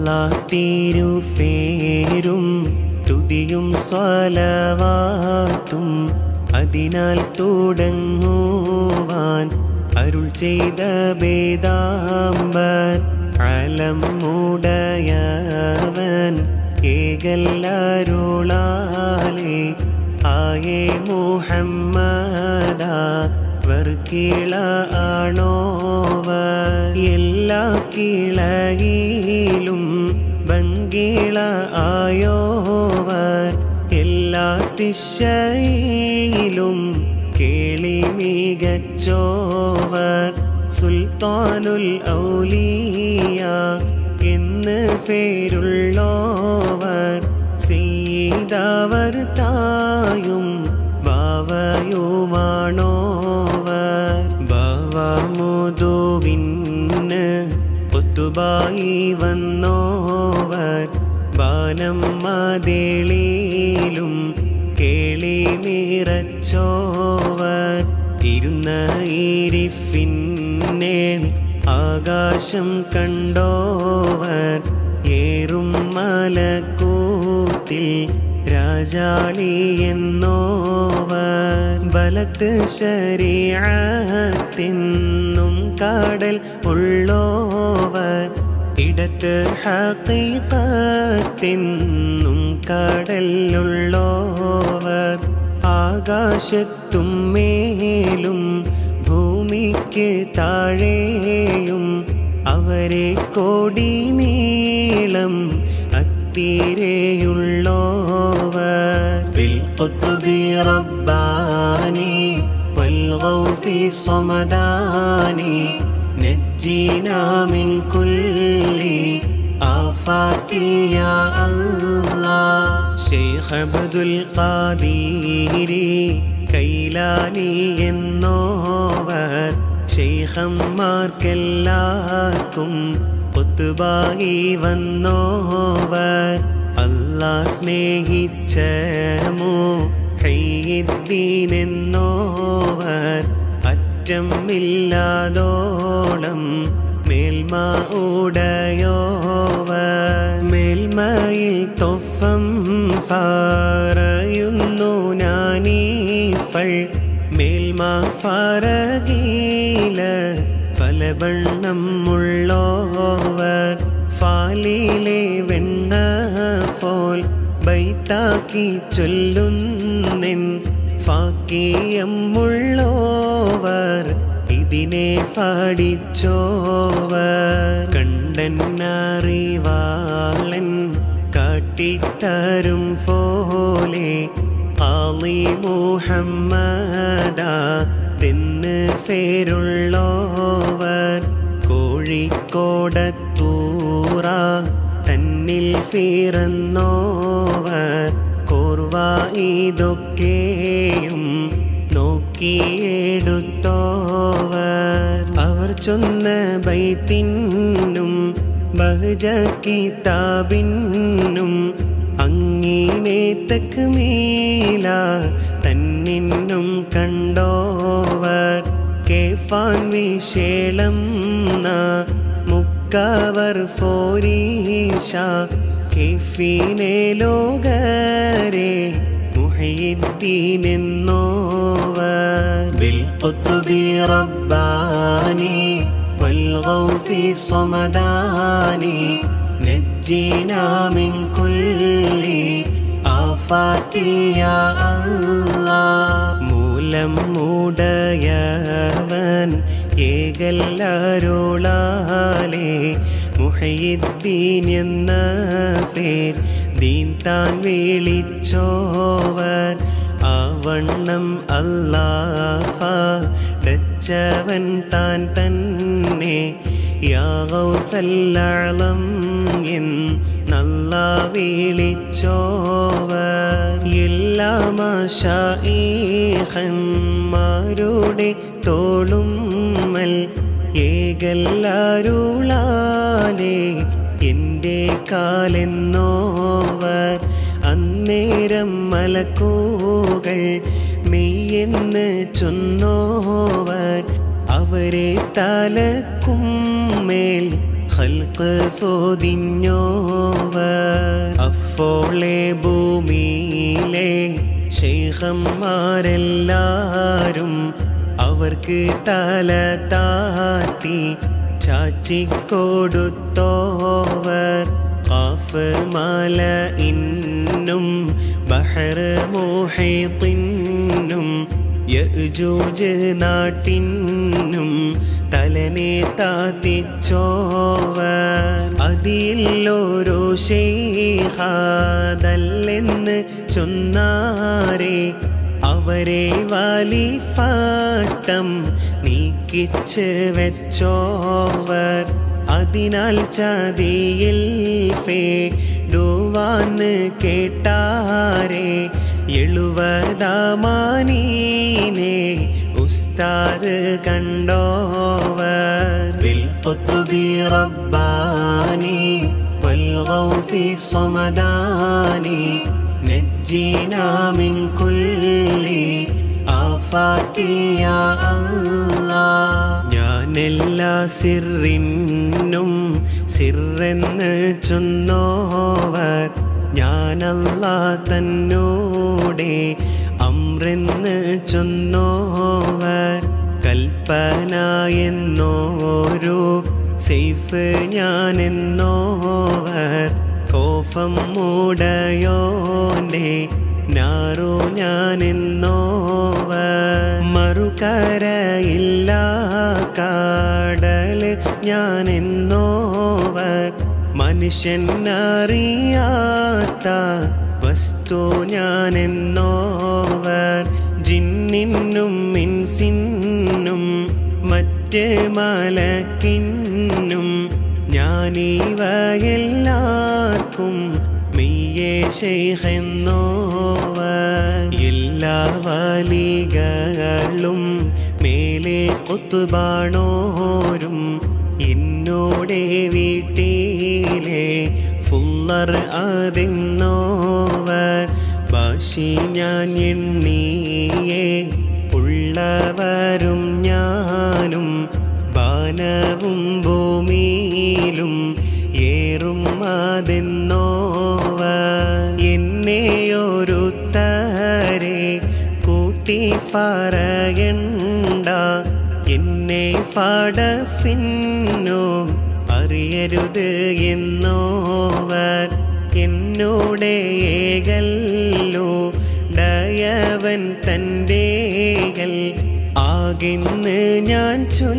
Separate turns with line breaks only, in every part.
അല്ലാ തിരുഫേരും തുതിയും സ്വലവാത്തും അതിനാൽ തുടങ്ങുവാൻ അരുൾ ചെയ്ത ബേദാംബർ അലമുടയവൻ ഏകല്ലരുളാലേ ആയേ മുഹമ്മദ വർക്കിള ആണോവർ എല്ലാ കിളയിലും ബങ്കിള ആയോവർ എല്ലാ ദിശയിലും കേളി മികച്ചോവർ സുൽത്താനുൽ ഔലിയ എന്ന് പേരുള്ളോവർ ചെയ്തവർ തായും ബാവയുമാണോവർ ബാവമുതുവിന് ഒത്തുബായി വന്നോവർ ബാനം മതേളിയിലും കേളി നിറച്ചോവർ ഇരുന്ന ഇരിഫിന്നേൽ ആകാശം കണ്ടോവർ ഏറും മലക്കൂത്തിൽ രാജാളി എന്നോവർ ബലത്ത് ശരീരത്തിന്നും കാടൽ ഉള്ളോവർ ഇടത്ത് ഹീകത്തിന്നും കടലുള്ളോവർ ആകാശത്തും മേലും ഭൂമിക്ക് താഴെയും അവരെ കോടി നീളം അത്തിരെയുള്ളോവർ بالقطب رباني والغوث صمداني نجينا من كل آفات يا الله شيخ عبد القادر കൈലാനി എന്നോവർ ശൈഖന്മാർക്കെല്ലാവർക്കും കൊത്തുബായി വന്നോവർ അല്ലാ സ്നേഹിച്ച എന്നോവർ അറ്റമില്ലാതോളം മേൽമ ഉടയോവർ മേൽമയിൽ തൊഫം ഫറയുന്നു നാനീഫൾ മേൽമ ഫറകീല ഫലവണ്ണം ഉള്ളോവർ ഫാലിലെ വെണ്ണ ഫോൽ ബൈത്താക്കി ചൊല്ലുന്നെൻ ഫാക്കിയമുള്ളോവർ ഇതിനെ പാടിച്ചോവർ കണ്ടന്നറിവാളൻ കാട്ടിത്തരും പോലെ ആളി മുഹമ്മദ എന്ന് പേരുള്ളോവർ കോഴിക്കോടത്തൂറ തന്നിൽ പിറന്നോവർ കോർവ ഇതൊക്കെയും നോക്കിയെടുത്തോവർ അവർ ചൊന്ന ബൈത്തിനും ബഹജ കിതാബിനും അങ്ങിനെ തക്ക് മേല തന്നിന്നും കണ്ടോവർ കേഫാൻ വിശേളം മുക്കവർ ഫോരീഷ കേഫീനെ ലോകരെ മുഹയിദ്ദീൻ എന്നോവർ بالقطب رباني والغوث صمداني نجينا من كل آفات يا الله മൂലം മൂടയവൻ ഏകല്ലരുളാലേ മുഹയിദ്ദീൻ എന്ന പേർ ദീൻ താൻ വിളിച്ചോവർ ആവണ്ണം അല്ലാഫടച്ചവൻ താൻ തന്നെ യാഗൗസല്ലളം എന്നല്ല വിളിച്ചോവർ എല്ലാ മാഷായിഹന്മാരുടെ തോളുമ്മൽ ഏകല്ലരുളാലേ എൻ്റെ കാലെന്നോവർ അന്നേരം മലക്കൂകൾ മെയ്യെന്ന് ചൊന്നോവർ അവരെ തലക്കും മേൽ ഹൽക്ക് പൊതിഞ്ഞോവർ അഫോളെ ഭൂമിയിലെ ശൈഖന്മാരെല്ലാരും അവർക്ക് തല താത്തി ചാച്ചിക്കൊടുത്തോവർ ഖാഫ് മല ഇന്നും ബഹർ മോഹിത്തിനും യജൂജ് നാട്ടിനും തലനെ താത്തിച്ചോവർ അതിലൊരു ശേഖാതല്ലെന്ന് ചൊന്നാരെ അവരെ വലിഫാട്ടം നീക്കിച്ച് വെച്ചോവർ അതിനാൽ ചതിയിൽ ഫേടുവാന്ന് കേട്ടാരെ എഴുവതാമാനീനെ ഉസ്താദ് കണ്ടോവർ ബിൽഖുത്തുബി റബ്ബാനി والغوث صمداني نجينا من كل آفات يا الله ഞാൻ എല്ലാ സിറിനും സിറെന്ന് ചൊന്നോവർ ഞാനല്ല തന്നോടെ അമ്രെന്ന് ചൊന്നോവർ കൽപ്പന എന്നോരു സേഫ് ഞാനെന്നോവർ കോഫം മൂടയോന്റെ നാറു ഞാനെന്നോവർ മറുകരയില്ല കാടല് ഞാനെന്നോവർ മനുഷ്യൻ അറിയാത്ത വസ്തു ഞാനെന്നോവർ ജിന്നിനും മിൻസിനും മറ്റ് മലക്കിന്നും ഞാനീവയെല്ലാവർക്കും മെയ്യേ ശൈഖെന്നോവർ എല്ലാ വലികളും മേലെ കൊത്തുബാണോരും എന്നോടെ വീട്ടിലെ ഫുള്ളർ അതെന്നോവർ ഭാഷി ഞാൻ എണ്ണിയേ ഉള്ളവരും ഞാനും ബാനവും ഭൂമിയിലും ഏറും അതെന്നോവർ എന്നെയൊരു തരെ കൂട്ടി പറയണ്ട എന്നെ ഫടഫിന്നോ അറിയരുത് എന്നോവർ എന്നോടെ ഏകല്ലോ ഡയവൻ തൻ്റെകൾ ആകിന്ന് ഞാൻ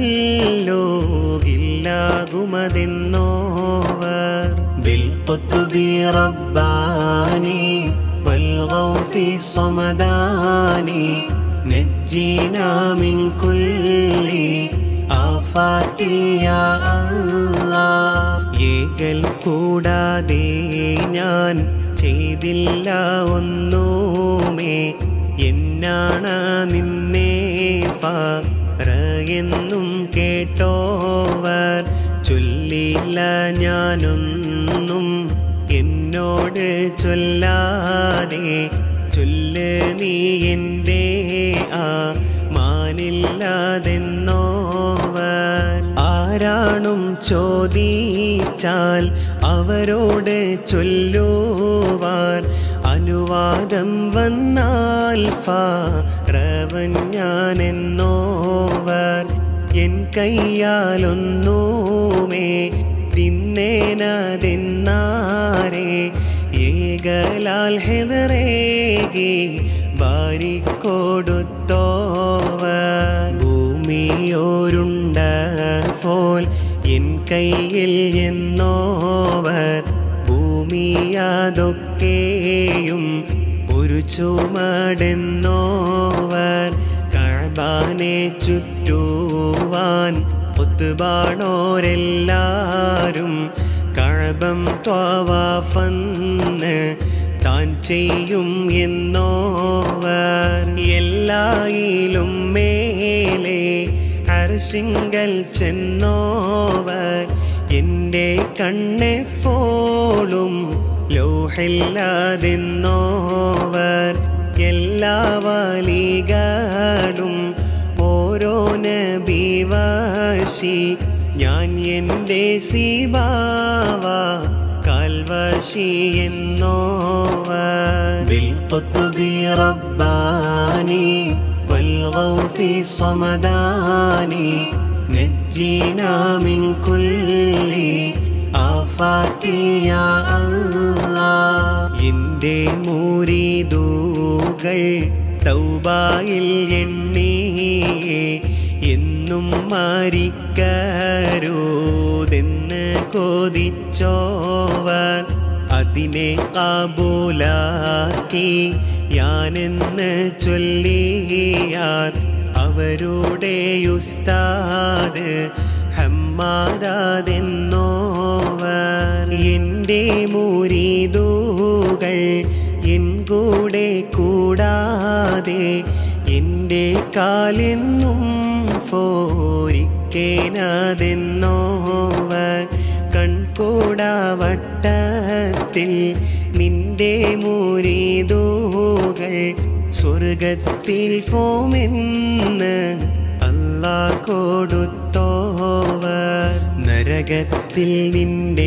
ചൊല്ലോകില്ലാകുമതെന്നോവർ ബിൽഖുത്തുബി റബ്ബാനി والغوث صمداني نجينا من كل آفات يا الله ഏകൽ കൂടാതെ ഞാൻ ചെയ്തില്ല ഒന്നുമേ എന്നാണ് നിന്നെ പറയുന്നും കേട്ടോവർ ചൊല്ലില്ല ഞാനൊന്നും എന്നോട് ചൊല്ലാതെ ചൊല്ല് നീ എൻ്റെ ആ മാനില്ലാതെന്നോവർ ആരാണും ചോദിച്ചാൽ അവരോട് ചൊല്ലുവാൻ അനുവാദം വന്നാൽ ഫറവൻ ഞാനെന്നോവർ എൻ കയ്യാലൊന്നുമേ തിന്നേനതെന്നാരെ ഏകലാൽ ഹെതറേകി ബാരിക്കൊടുത്തോവർ ഭൂമിയോരുണ്ട ഫോൽ എൻ കയ്യിൽ എന്നോവർ ഭൂമിയാതൊക്കെയും ഒരു ചുമടെന്നോവർ കഴബാനെ ചുറ്റുവാൻ ഒത്തുപാണോരെല്ലാരും കഴബം ത്വാവാഫന്ന് താൻ ചെയ്യും എന്നോവർ എല്ലായിലും മേലെ അർശിങ്കൽ ചെന്നോവർ എൻ്റെ കണ്ണെ ഫോളും ലോഹില്ലാതെന്നോവർ എല്ലാ വലികളും ഓരോ നബിവാശി ഞാൻ എൻ്റെ സീബാവ കാൽവശി എന്നോവർ بالقطب رباني والغوث صمداني نجينا من كل آفات يا الله എൻ്റെ മൂരിതൂകൾ തൗബായിൽ എണ്ണിയേ എന്നും മാരിക്കരുതെന്ന് കൊതിച്ചോവർ അതിനെ കാബൂലാക്കി ഞാനെന്ന് ചൊല്ലിയാർ അവരുടെ ഉസ്താദ് ഹമ്മാദെന്നോവർ എൻ്റെ മൂരിതൂകൾ എൻ കൂടെ കൂടാതെ എൻ്റെ കാലെന്നും ഫോരിക്കേനതെന്നോവർ കൺകൂടാവട്ടത്തിൽ നിന്റെ മൂരിതൂകൾ സ്വർഗത്തിൽ ഫോമെന്ന് അല്ലാ കൊടുത്തോവർ നരകത്തിൽ നിന്റെ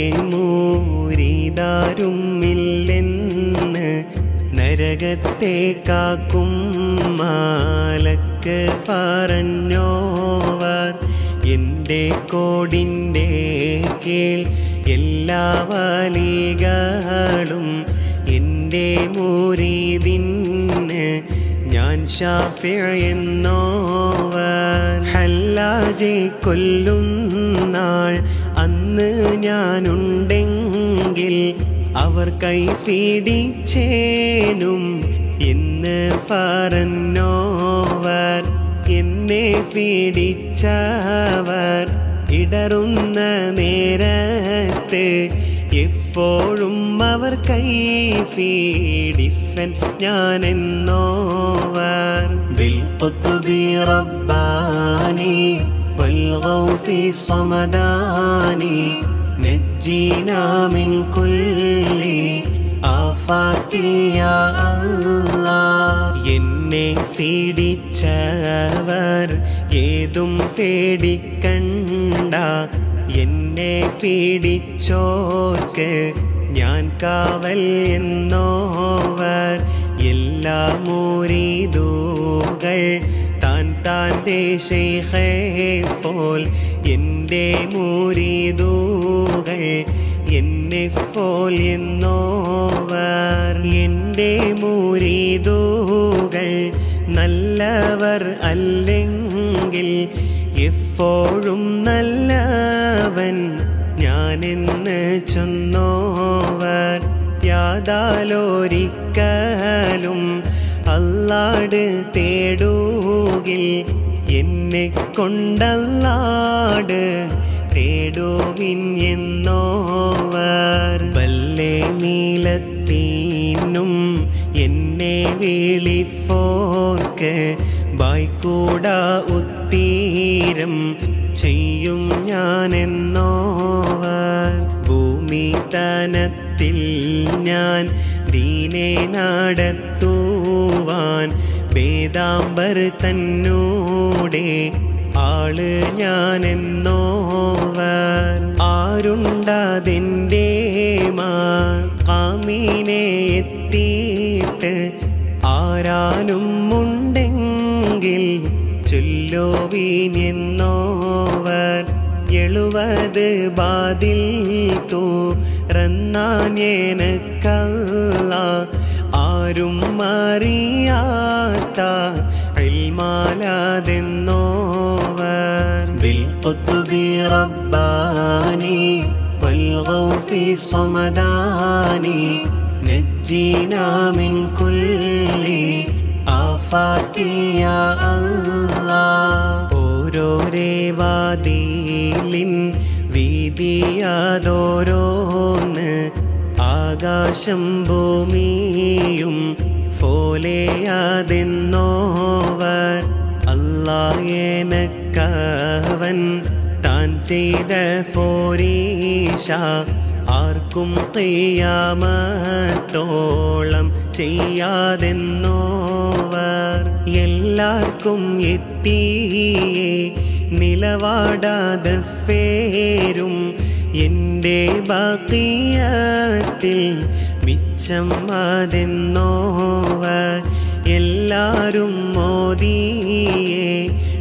മൂരിതാരും ഇല്ലെന്ന് നരകത്തെ കാക്കും മാലക്ക് പറഞ്ഞോവർ എൻ്റെ കോടിൻ്റെ കീഴ് എല്ലാ വലികളും എൻ്റെ മൂരീതിന് ഞാൻ ഷാഫിഴ എന്നോവർ ഹല്ലാജെ കൊല്ലുന്നാൾ അന്ന് ഞാനുണ്ടെങ്കിൽ അവർ കൈ ഫീഡിച്ചേനും എന്ന് പറഞ്ഞോവർ എന്നെ ഫീഡിച്ചവർ ഇടറുന്ന നേരത്ത് എപ്പോഴും അവർ കൈ ഫീഡിഫൻ ഞാനെന്നോവർ بالقطب رباني والغوث صمداني نجينا من كل آفات يا الله എന്നെ ഫീഡിച്ചവർ ഏതും ഫേടിക്കണ്ട എന്നെ ഫീഡിച്ചോർക്ക് ഞാൻ കാവൽ എന്നോവർ എല്ലാ മൂരീതൂകൾ താൻ താൻ്റെ ശൈഖേ പോൽ എൻ്റെ മൂരീതൂകൾ എന്നെ പോൽ എന്നോവർ എൻ്റെ മൂരീതൂകൾ നല്ലവർ അല്ലെങ്കിൽ എപ്പോഴും നല്ലവൻ ഞാനെന്ന് ചൊന്നോവർ യാതാലോരിക്കലും അല്ലാട് തേടൂകിൽ എന്നെ കൊണ്ടല്ലാട് തേടുവിൻ എന്നോവർ വല്ലേ നീലത്തീനും എന്നെ വിളിപ്പോർക്ക് ബായ്ക്കൂട ഉത്തീരം ചെയ്യും ഞാനെന്നോവർ ഭൂമി തനത്തിൽ ഞാൻ ദീനെ നടത്തുവാൻ വേദാംബർ തന്നൂടെ ആള് ഞാനെന്നോവർ ആരുണ്ടതിൻ്റെ മാ കാമീനെ എത്തിയിട്ട് ആരാനും ഉണ്ടെങ്കിൽ ചൊല്ലോവീനെന്നോവർ എഴുപത് ബാതിൽ തൂറന്നാൻ എനക്കല്ല ആരും അറിയാത്ത ഇൽമാലാതെന്നോവർ بالقطب رباني والغوث صمداني نجينا من كل آفات يا الله ഓരോരേ വാതിലിൻ വീതിയാതോരോന്ന് ആകാശം ഭൂമിയും ഫോലെയാതെന്നോവർ അല്ലായനക്കവൻ താൻ ചെയ്ത ഫോരീഷ ആർക്കും തെയ്യാമത്തോളം ചെയ്യാതെന്നോവർ എല്ലാവർക്കും എത്തിയേ നിലവാടാതെ പേരും എൻ്റെ ബാക്കിയത്തിൽ മിച്ചം അതെന്നോവർ എല്ലാരും മോദിയെ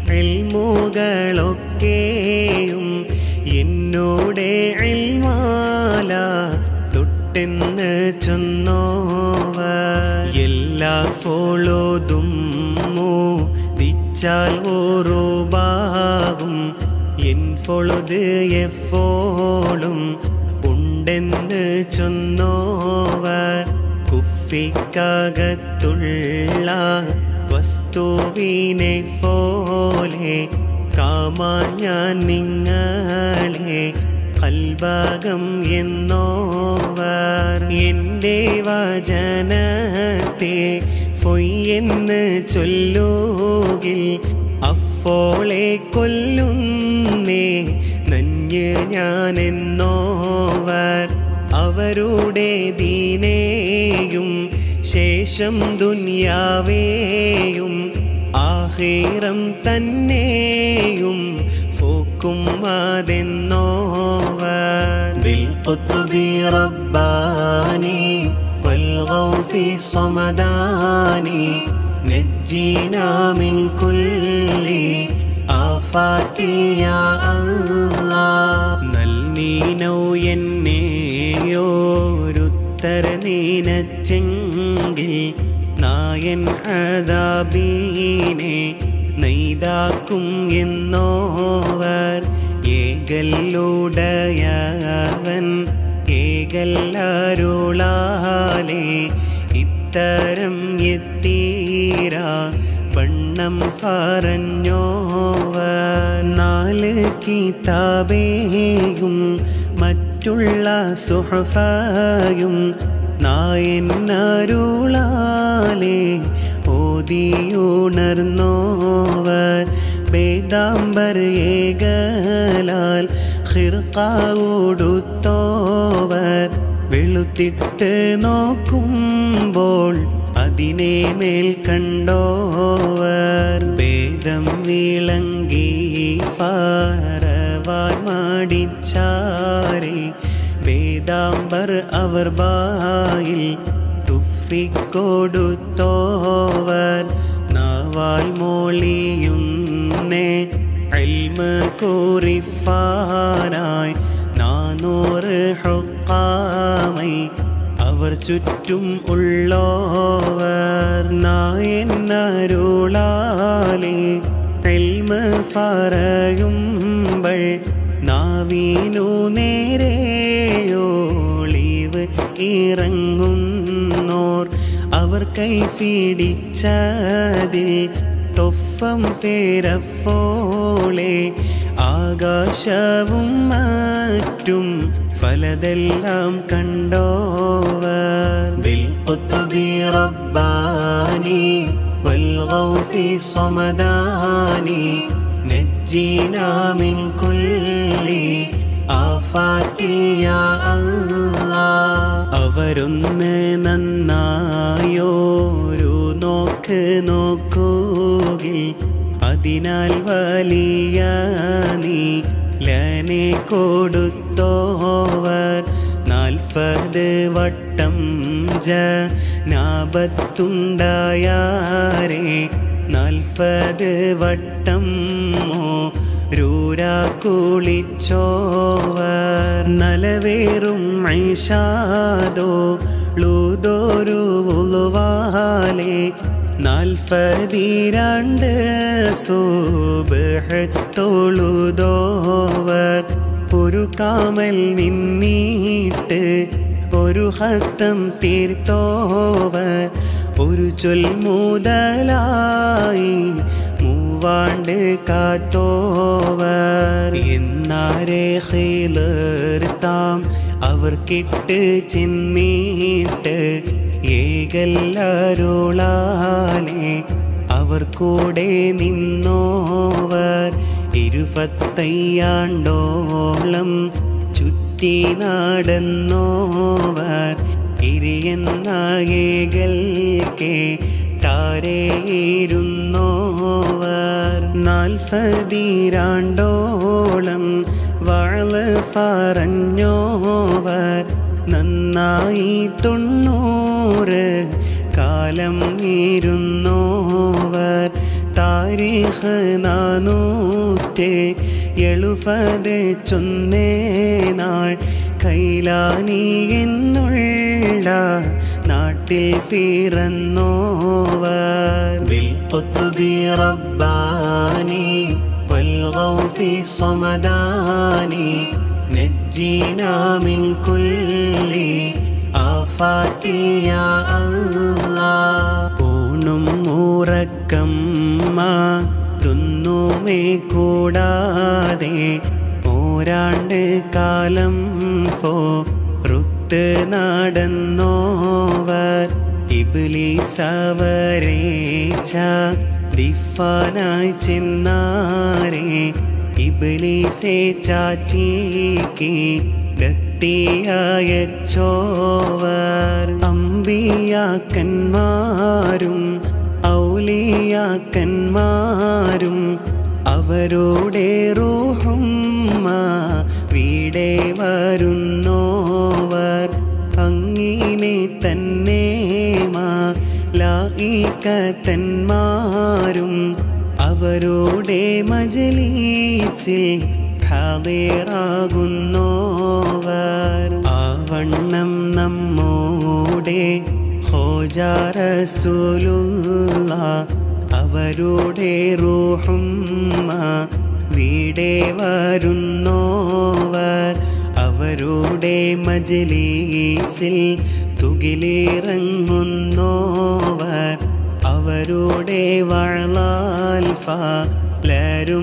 എൽമുകളൊക്കെയും എന്നോടെ എൽമാല തൊട്ടെന്ന് ചൊന്നോവർ എല്ലാ ഫോളോതും ദിച്ചാൽ ഓറുബാകും എൻ ഫോളത് എഫോളും ഉണ്ടെന്ന് ചൊന്നോവർ കുഫിക്കകത്തുള്ള വസ്തുവിനെ പോലെ കാമാൻ ഞാൻ നിങ്ങളെ കൽഭാഗം എന്നോവർ എൻ്റെ വചനത്തെ പൊയ്യെന്ന് ചൊല്ലുകിൽ അഫോളെ കൊല്ലുന്നേ നഞ്ഞ് ഞാനെന്നോവർ അവരുടെ ദീനേയും ശേഷം ദുന്യാവേയും ആഹീറം തന്നെയും ഫോക്കും അതെന്നോവർ بالقطب رباني والغوث صمداني نجينا من كل آفات يا الله നൽനീനോ എന്നെയോരുത്തര നീനച്ചെങ്കിൽ നായൻ അതാബീനെ നെയ്താക്കും എന്നോവർ ഏകല്ലുടയവൻ ഏകല്ലരുളാലേ ഇത്തരം എത്തീരാ വണ്ണം പറഞ്ഞോവർ നാല് കിതാബേയും മറ്റുള്ള സുഹഫയും നായന്നരുളാലേ ഓതിയുണർന്നോവർ വേദാംബർ ഏകലാൽ ഹിർക്കാവോടുത്തോവർ വെളുത്തിട്ട് നോക്കുമ്പോൾ അതിനെ മേൽ കണ്ടോവർ വേദം വിളങ്ങി ഫാരവാൻ മാടിച്ചാരെ വേദാംബർ അവർ ബായിൽ തുഫിക്കൊടുത്തോവർ നാവാൽ മോളിയുന്നേ അൽമ കോറിഫാനായി നാനൂറ് ഹൊക്കാമൈ അവർ ചുറ്റും ഉള്ളോവർ നായന്നരുളാലേ എൽമ പറയുമ്പോൾ നാവീനു നേരെയോളിവ് ഇറങ്ങുന്നോർ അവർ കൈപിടിച്ചതിൽ തൊഫം പേരഫോളെ ആകാശവും മറ്റും ഫലതെല്ലാം കണ്ടോവർ بالقطب رباني والغوث صمداني نجينا من كل آفات يا الله അവരൊന്ന് നന്നായോരു നോക്ക് നോക്കുകിൽ അതിനാൽ വലിയ നീ ലനെ കൊടുത്തോവർ നാൽപ്പത് വട്ടം ജനാപത്തുണ്ടായാരേ നാൽപ്പത് വട്ടം മോ രൂരാ കുളിച്ചോവർ നലവേറും ഐഷാദോ ലൂതോരു ഉളുവാലേ നാൽപ്പതിരണ്ട് സൂബഹ് തൊഴുതോവർ ഒരു കാമൽ നിന്നീട്ട് ഒരു ഹത്തം തീർത്തോവർ ഒരു ചൊൽ മുതലായി മൂവാണ്ട് കാത്തോവർ എന്നാരെ ഹീലർത്താം അവർ കിട്ട് ചെന്നീട്ട് ഏകല്ലരുളാലേ അവർ കൂടെ നിന്നോവർ ഇരുപത്തയ്യാണ്ടോളം ചുറ്റി നടന്നോവർ ഇരിയെന്ന ഏകൽക്കേ ടാരേയിരുന്നോവർ നാൽപ്പതിരാണ്ടോളം വാള് പറഞ്ഞോവർ നന്നായി തൊണ്ണൂറ് കാലം ഇരുന്നോവർ താരീഖ് നാനൂറ്റ് എഴുപത് ചൊന്നേ നാൾ കൈലാനി എന്നുള്ള നാട്ടിൽ പിറന്നോവർ بالقطب رباني والغوث صمداني نجينا من كل آفات يا الله ഊണും ഉറക്കം മാതുന്നുമേ കൂടാതെ ഓരാണ്ട് കാലം ഫോ റുത്ത് നടന്നോവർ ഇബിലീസവരേച്ച ദിഫാനായി ചെന്നാരേ ഇബിലീസെ ചാച്ചിക്ക് ദത്തിയച്ചോവർ അമ്പിയാക്കന്മാരും ഔലിയാക്കന്മാരും അവരുടെ റൂഹും വീടെ വരുന്നോവർ അങ്ങിനെ തന്നെ ലായിക്കത്തന്മാരും അവരുടെ മജലീസിൽ ഹാദിറാകുന്നോവർ ആവണ്ണം നമ്മോടെ ഹോജാറസൂലുള്ള അവരുടെ റൂഹും വീടെ വരുന്നോവർ അവരുടെ മജലീസിൽ തുകിലിറങ്ങുന്നോവർ അവരുടെ വളാൽഫലരും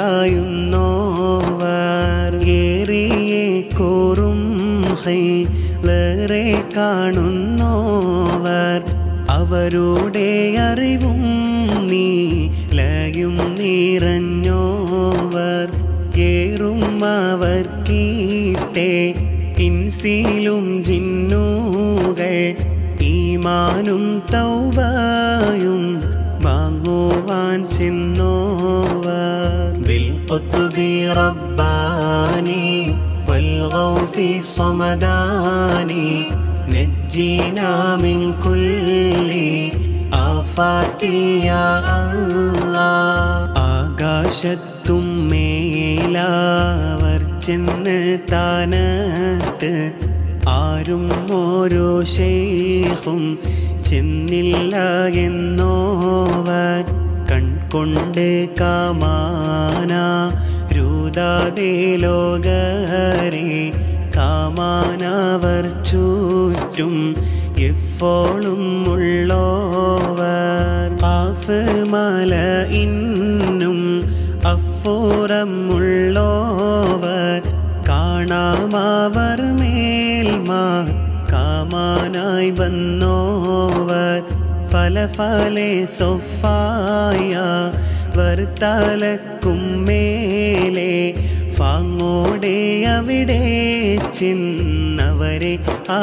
ചായുന്നോവർ ഏറിയെ കോറും ഹൈലേറെ കാണുന്നോവർ അവരുടെ അറിവും നീലയും നിറഞ്ഞോവർ ഏറും അവർ കീട്ടെ ഇൻസിലും ജിന്നുകൾ ഈമാനും തൗബായും വാങ്ങുവാൻ ചെന്നോവർ بالقطب رباني والغوث صمداني نجينا من كل آفات يا الله ആകാശത്തും മേലാവർ ചെന്ന് താനത്ത് ആരും ഓരോ ശേഖും ചെന്നില്ല എന്നോവർ കൺകൊണ്ട് കാമാന രൂതാതെ ലോകരെ കാമാനവർ ചുറ്റും എപ്പോഴും ഉള്ളോവർ കാഫ് മല ഇന്നും അഫോറമുള്ളോവർ കാണാമവർ മേൽമാ കാമാനായി വന്നോവർ ഫല ഫലെ സൊഫായ വർത്തലക്കും മേലെ ഫാങ്ങോടെ അവിടെ ചിന്നവരെ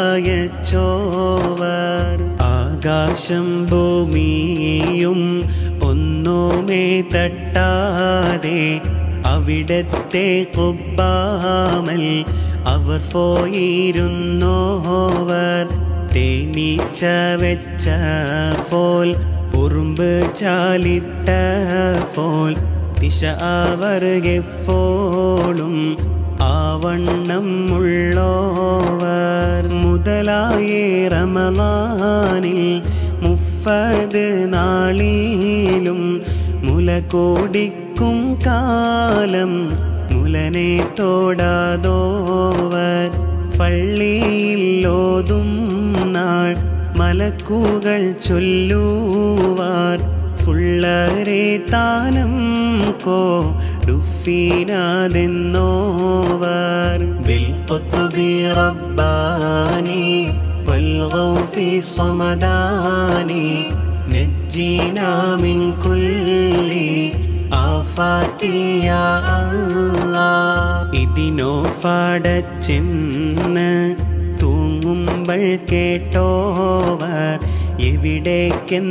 അയച്ചോവർ ആകാശം ഭൂമിയും ഒന്നുമേ തട്ടാതെ അവിടത്തെ കുബ്ബാമൽ അവർ പോയിരുന്നോവർ തേനീച്ച വെച്ച ഫോൽ ഉറുമ്പ് ചാലിട്ട ഫോൽ ദിശ അവർ എപ്പോഴും ആവണ്ണം ഉള്ളോവർ മുതലായ റമലാനിൽ മുഫത് നാളിലും മുലകോടിക്കും കാലം മുലനെ തോടാതോവർ പള്ളിയില്ലോതും നാൾ മലക്കുകൾ ചൊല്ലുവാർ ഫുള്ളരെ താനം കോ ഡുഫീനാതെന്നോവർ بالقطب رباني والغوث صمداني نجينا من كل آفات يا الله ഇതിനോ ഫടച്ചെന്ന് തൂങ്ങുമ്പോൾ കേട്ടോവർ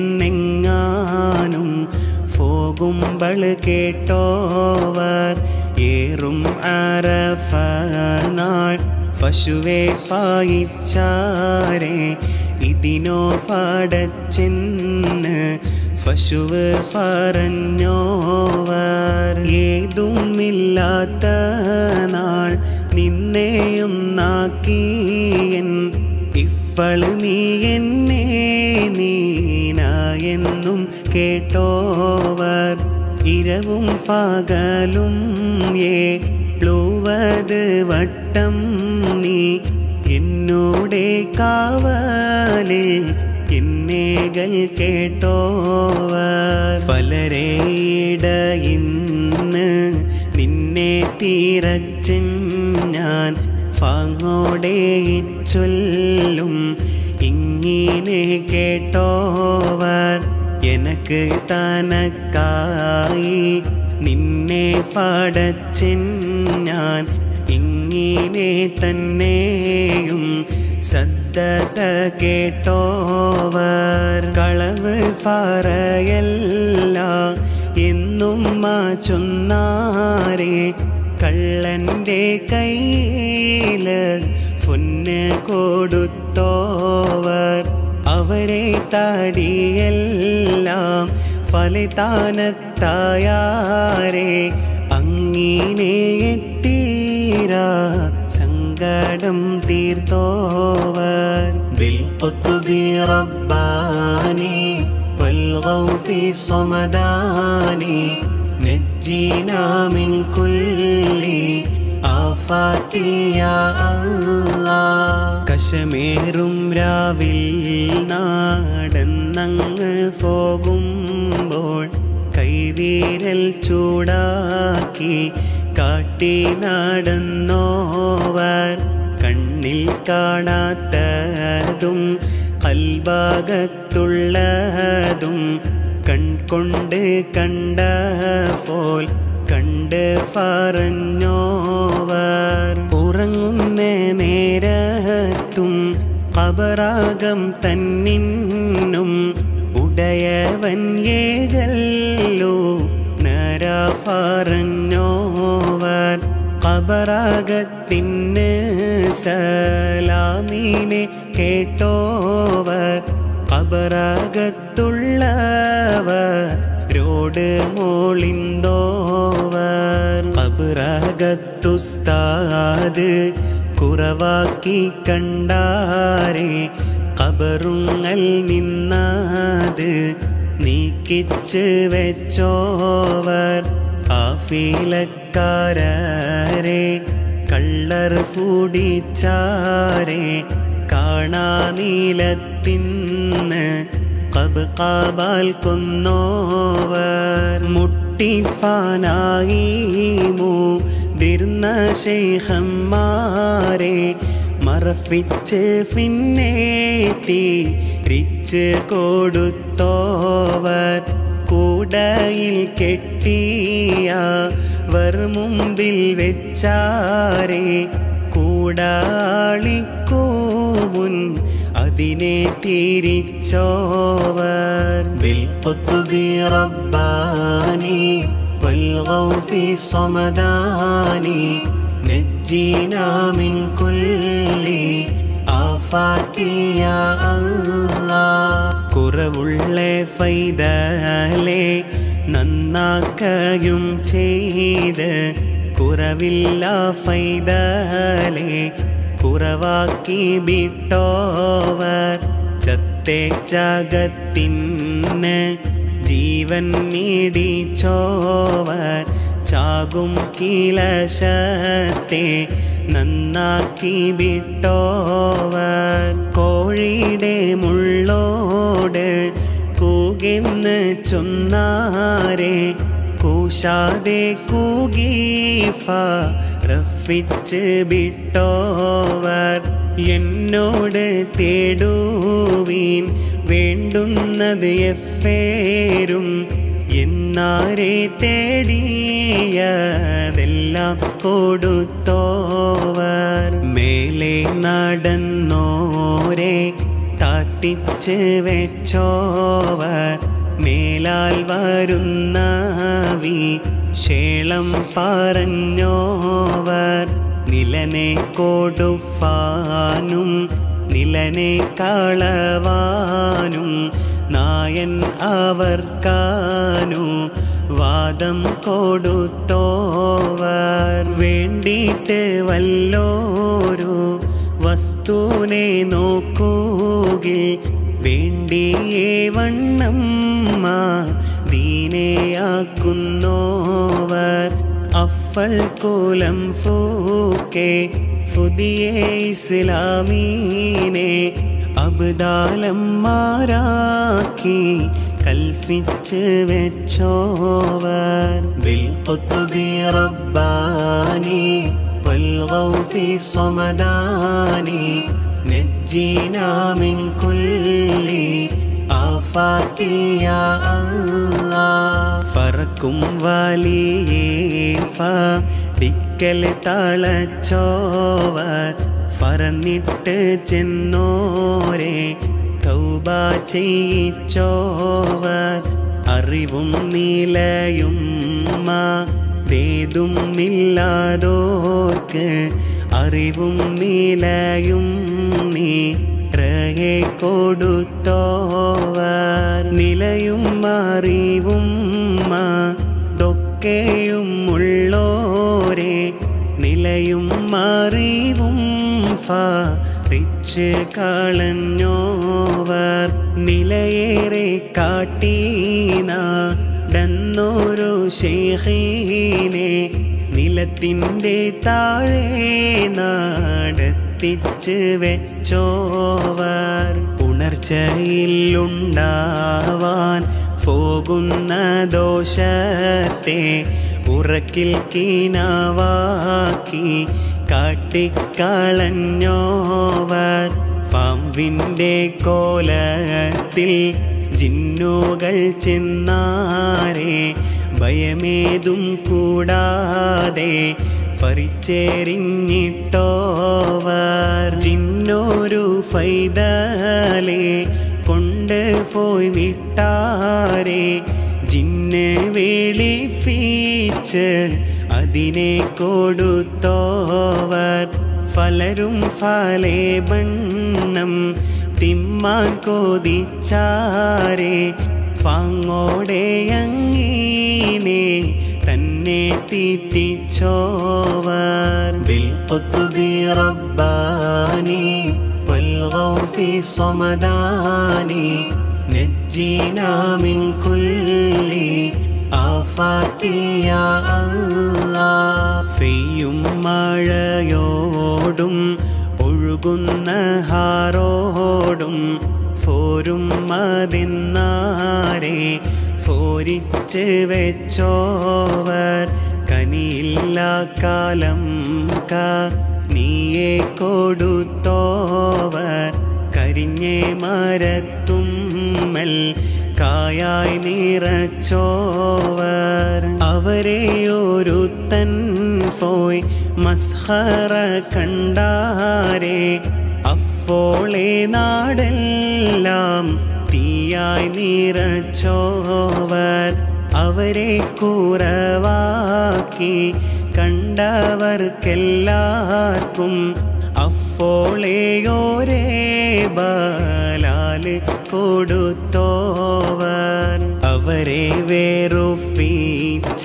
എവിടേക്കെന്നെങ്ങാനും പോകുമ്പോൾ കേട്ടോവർ ഏറും അറഫ നാൾ പശുവെ ഫായിച്ചാരെ ഇതിനോ പാടച്ചെന്ന് പശുവ് പറഞ്ഞോവർ ഏതുമില്ലാത്ത നാൾ നിന്നെയൊന്നാക്കിയൻ ഇഫള് നീ എന്നെ നീനായെന്നും കേട്ടോവർ ഇരവും പകലും ഏളുവത് വട്ടം നീ എന്നോടെ കാവലിൽ എന്നേകൾ കേട്ടോവർ ഫലരേട ഇന്ന് നിന്നെ തീരച്ചൻ ഞാൻ ഫാങ്ങോടെ ചൊല്ലും ഇങ്ങനെ കേട്ടോവർ എനക്ക് തനക്കായി നിന്നെ പടച്ചൻ ഞാൻ ഇങ്ങനെ തന്നെയും സദ്ദത കേട്ടോവർ കളവ് പറയല്ല എന്നും മാ ചൊന്നാരേ കള്ളൻ്റെ കയ്യില് പൊന്ന് കൊടുത്തോവർ അവരെ താടിയെല്ലാം ഫലിതാനത്തായാരെ അങ്ങിനെ എത്തീരാ സങ്കടം തീർത്തോവർ ബിൽഖുത്തുബി റബ്ബാനി والغوث صمداني نجينا من كل آفات يا الله കശമേറും രാവിൽ നാടന്നങ്ങ് പോകുമ്പോൾ കൈവീരൽ ചൂടാക്കി കാട്ടി നടന്നോവർ കണ്ണിൽ കാണാത്തതും കൽഭാഗത്തുള്ളതും കൺകൊണ്ട് കണ്ട പോൽ കണ്ട് പറഞ്ഞോവർ ഉറങ്ങുന്ന നേരത്തും കബറാകം തന്നിന്നും ഉടയവൻ ഏകല്ലോ നര പറഞ്ഞോവർ കബറാകത്തിന് സലാമീനെ കേട്ടോവർ കബറാകത്തുള്ളവരോട് മോളിന്തോവർ കബറാകത്തുസ്താദ് കുറവാക്കി കണ്ടാരെ കബറുങ്ങൽ നിന്നത് നീക്കിച്ച് വെച്ചോവർ ആഫീലക്കാരെ കള്ളർ ഫൂടിച്ചാരെ കാണാ നീലത്തിന്ന് കബ് കാബാൽ കൊന്നോവർ മുട്ടിഫാനായി മൂതിർന്ന ശൈഖന്മാരെ മറഫിച്ച് പിന്നേറ്റി റിച്ച് കൊടുത്തോവർ കൂടയിൽ കെട്ടിയ വർ മുമ്പിൽ വെച്ചാരെ കൂടാളിക്കൂമുൻ അതിനെ തിരിച്ചോവർ ബിൽഖുത്തുബി റബ്ബാനി والغوث صمداني نجينا من كل آفات يا الله കുറവുള്ള ഫൈതലെ നന്നാക്കയും ചെയ്ത് കുറവില്ല ഫൈതലെ കുറവാക്കി വിട്ടോവർ ചത്തേ ചകത്തിന് ജീവൻ നീടിച്ചോവർ ചാകും കിലശത്തെ നന്നാക്കി വിട്ടോവർ കോഴിയുടെ മുള്ളോട് കൂകെന്ന് ചൊന്നാരെ കൂശാതെ കൂകീഫ റഫിച്ച് വിട്ടോവർ എന്നോട് തേടുവീൻ വേണ്ടുന്നത് എഫേരും എന്നാരെ തേടിയതെല്ലാം കൊടുത്തോവർ മേലെ നടന്നോരെ താത്തിച്ച് വെച്ചോവർ മേലാൽ വരുന്ന ശേളം പറഞ്ഞോവർ നിലനെ കൊടുഫാനും നിലനെ കളവാനും നായൻ അവർക്കാനു വാദം കൊടുത്തോവർ വേണ്ടിയിട്ട് വല്ലോരു വസ്തുവിനെ നോക്കൂകിൽ വേണ്ടിയേ വണ്ണം ദീനയാക്കുന്നോവർ അഫൽ കുലം ഫൂക്കെ പുതിയ ഇസ്ലാമീനെ അബ്ദാലം മാറാക്കി കൽപ്പിച്ച് വെച്ചോവർ ബിൽ ഖുത്ബി റബ്ബാനി والغوث صمداني نجينا من كل آفات يا الله ഫറക്കും വലിയേഫ ഡിക്കൽ തളച്ചോവർ ഫറന്നിട്ട് ചെന്നോരെ തൗബ ചെയ്യിച്ചോവർ അറിവും നിലയും ദേതും ഇല്ലാതോർക്ക് അറിവും നിലയും നീ റഹെ കൊടുത്തോവർ നിലയും അറിവും ദൊക്കെയും ഉള്ളോരെ നിലയും അറിവും ഫറിച്ച് കളഞ്ഞോവർ നിലയേറെ കാട്ടീനാടന്നൊരു ശേഖീനെ നിലത്തിൻ്റെ താഴെ നടത്തിച്ച് വെച്ചോവർ ഉണർച്ചയിലുണ്ടാവാൻ പോകുന്ന ദോഷത്തെ ഉറക്കിൽ കീനാവാക്കി കാട്ടിക്കളഞ്ഞോവർ പാമ്പിൻ്റെ കോലത്തിൽ ജിന്നുകൾ ചെന്നാരെ ഭയമേതും കൂടാതെ ഫറിച്ചെറിഞ്ഞിട്ടോവർ ജിന്നൊരു ഫൈതലെ കൊണ്ട് പോയി വിട്ടാരെ ജിന്നെ വേളിഫീച്ച് അതിനെ കൊടുത്തോവർ ഫലരും ഫലേ ബണ്ണം തിമ്മാൻ കൊതിച്ചാരെ ഫാങ്ങോടെ അങ്ങീനെ തന്നെ തീറ്റിച്ചോവർ ബിൽ ഖുത്ബി റബ്ബാനി والغوث صمداني نجينا من كل آفات يا الله ഫെയ്യും മഴയോടും ഒഴുകുന്ന ഹാറോടും ഫോരും മതിന്നാരെ ഫോരിച്ച് വെച്ചോവർ കനിയില്ല കാലം ക നീയെ കൊടുത്തോവർ കരിഞ്ഞേ മരത്തുമ്മൽ കായായി നിറച്ചോവർ അവരെ ഒരുത്തൻ പോയി മസ്ഹറ കണ്ടാരെ അപ്പോളെ നാടെല്ലാം തീയായി നിറച്ചോവർ അവരെ കുറവാക്കി കണ്ടവർക്കെല്ലാവർക്കും അപ്പോളെയോരേ ബാലാല് കൊടുത്തോവർ അവരെ വേറുഫീച്ച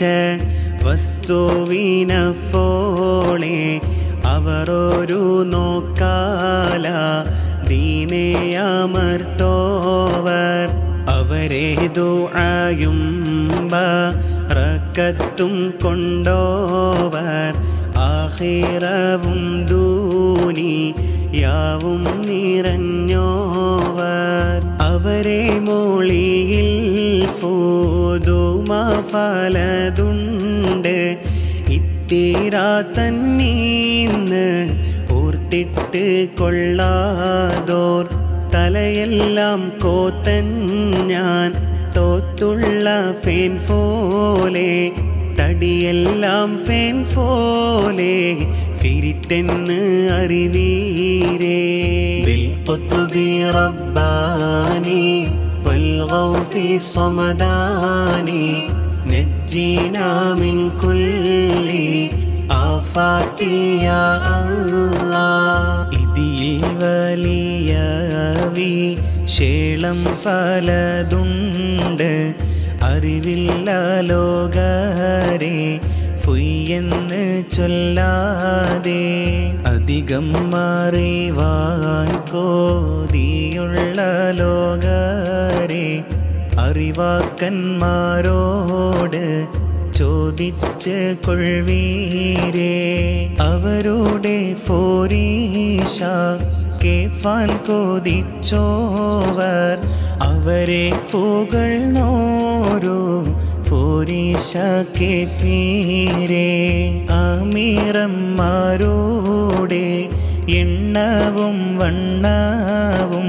വസ്തുവിനപ്പോളെ അവർ ഒരു നോക്കാല ദീനെ അമർത്തോവർ അവരെ ദുആയും റക്കത്തും കൊണ്ടോവർ ആഹിറവും ദൂനി യാവും നിറഞ്ഞോവർ അവരെ മോളിയിൽ ഫോതുമ ഫലതുണ്ട് ഇത്തീരാ തന്നീന്ന് ഓർത്തിട്ട് കൊള്ളാതോർ തലയെല്ലാം കോത്തൻ ഞാൻ തോത്തുള്ള ഫേൻ പോലെ തടിയെല്ലാം ഫേൻ പോലെ ഫിരിത്തെന്ന് അറിവീരേ بالقطب رباني والغوث صمداني نجي نجينا من كل آفات يا الله ഇതിൽ വലിയ വിശേളം ഫലതുണ്ട് അറിവില്ല ലോകരെ ഫുയ്യെന്ന് ചൊല്ലാതെ അധികം അറിവാൻ കോതിയുള്ള ലോകരെ അറിവാക്കന്മാരോട് ചോദിച്ച് കൊൾവീരേ അവരുടെ ഫോരീഷ കേഫാൻ കൊതിച്ചോവർ അവരെ ഫുകൾ നോരോ ഫോരീഷ കേഫീരേ അമീറന്മാരോടെ എണ്ണവും വണ്ണവും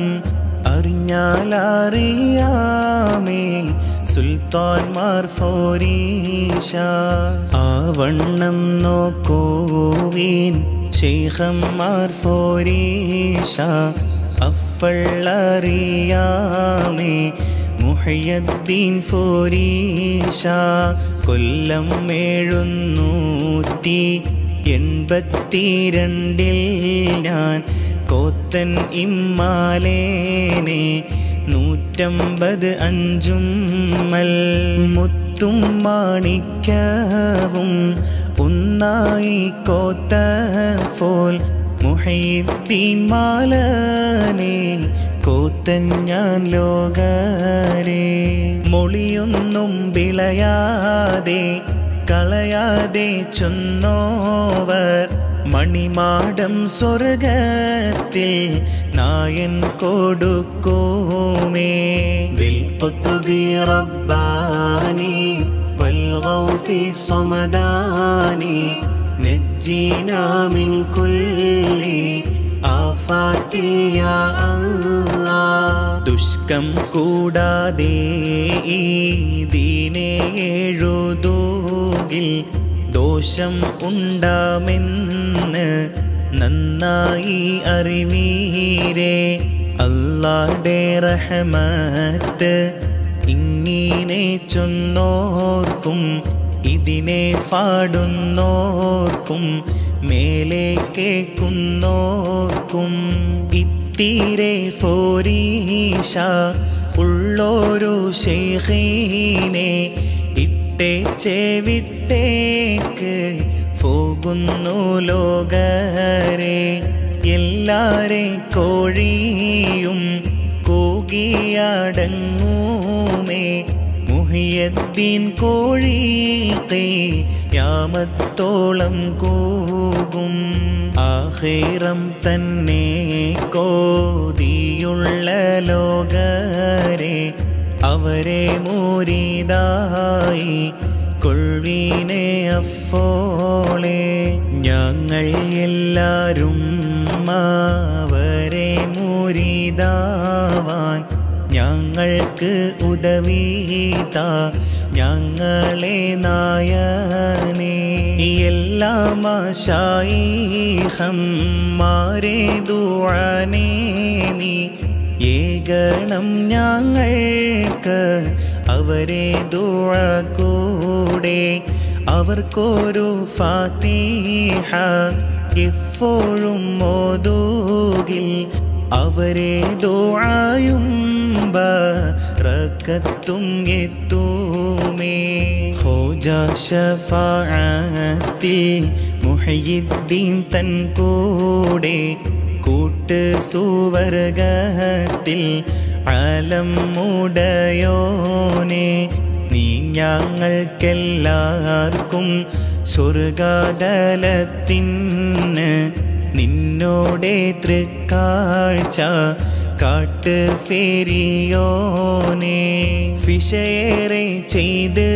അറിഞ്ഞാലറിയാമേ സുൽത്താൻമാർ ഫോരീഷ ആ വണ്ണം നോക്കോവീൻ ശൈഖന്മാർ ഫോരീഷ അഫള്ളറിയാമേ മുഹയ്യദ്ദീൻ ഫോരീഷ കൊല്ലം എഴുന്നൂറ്റി എൺപത്തിരണ്ടിൽ ഞാൻ കോത്തൻ ഇമ്മാലേനെ നൂറ്റമ്പത് അഞ്ചും മൽ മുത്തും മാണിക്കവും ഒന്നായി കോത്ത ഫോൽ മുഹൈദ്ദീൻ മാലനെ കോത്തൻ ഞാൻ ലോകരെ മൊളിയൊന്നും വിളയാതെ കളയാതെ ചൊന്നോവർ മണിമാടം സ്വർഗത്തിൽ നായൻ കൊടുക്കുമേ بالقطب رباني والغوث صمداني نجينا من كل آفات يا الله ദുഷ്കം കൂടാതെ ഈ ദീനെ എഴുതൂകിൽ ദോഷം ഉണ്ടാമെന്ന് നന്നായി അറിവീരേ അല്ലാടെ റഹമത്ത് ഇങ്ങനെ ചൊന്നോർക്കും ഇതിനെ പാടുന്നോർക്കും മേലെ കേക്കുന്നോർക്കും ഇത്തീരെ ഫോരീഷ ഉള്ളോരു ശേഖീനെ ഇട്ടേ ചെവിട്ടേക്ക് പോകുന്നു ലോകരെ എല്ലാരെ കോഴിയും കൂകിയടങ്ങൂമേ മുഹിയദ്ദീൻ കോഴി യാമത്തോളം കൂകും ആഹേറം തന്നെ കോതിയുള്ള ലോകരെ അവരെ മൂരിതായി കൊൾവീനെ അഫോളെ ഞങ്ങൾ എല്ലാരും അവരെ മൂരിതാവാൻ ഞങ്ങൾക്ക് ഉദവീത ഞങ്ങളെ നായനെ എല്ലാം മാരെ ദുആനെ നീ ഏകണം ഞങ്ങൾക്ക് അവരെ ദുഴ കൂടെ അവർക്കൊരു ഫാത്തിഹ എപ്പോഴും മോദൂകിൽ അവരെ ദുആയും ബറക്കത്തും എത്തുമേ ഹോജ ഷഫാഅത്തിൽ മുഹയ്യിദ്ദീൻ തൻ കൂടെ കൂട്ട് സുവർഗത്തിൽ ആലം മുടയോനെ നീ ഞങ്ങൾക്കെല്ലാവർക്കും സ്വർഗാതലത്തിന് നിന്നോടെ തൃക്കാഴ്ച കാട്ട് ഫെരിയോനെ ഫിഷയേറെ ചെയ്ത്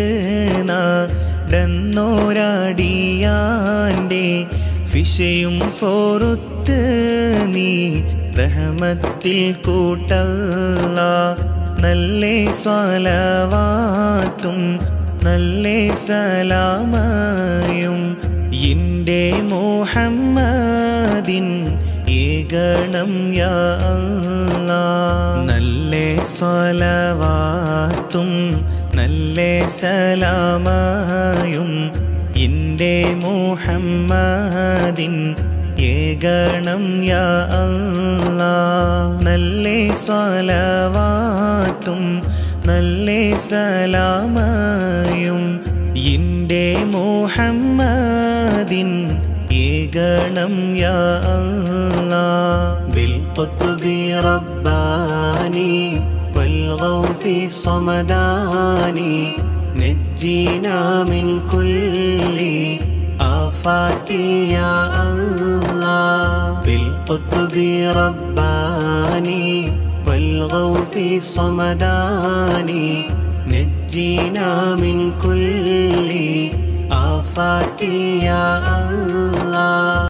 നടന്നോരാടിയാൻ്റെ ഫിഷയും ഫോറുത്ത് നീ റഹമത്തിൽ കൂട്ടല്ല നല്ലേ സ്വലവാത്തും നല്ലേ സലാമയും എൻ്റെ മുഹമ്മദിൻ ഏകണം യാ അല്ലാ നല്ലേ സ്വലവാത്തും നല്ല സലാമായും ഇൻ്റെ മുഹമ്മദിൻ ഏകണം യാ അല്ലാ നല്ല സ്വലവാത്തും നല്ല സലാമായും ഇൻ്റെ മുഹമ്മദിൻ ഏകണം യാ അല്ലാ بالقطب رباني والغوث صمداني نجينا من كل آفات يا الله بالقطب رباني والغوث صمداني نجينا من كل آفات يا الله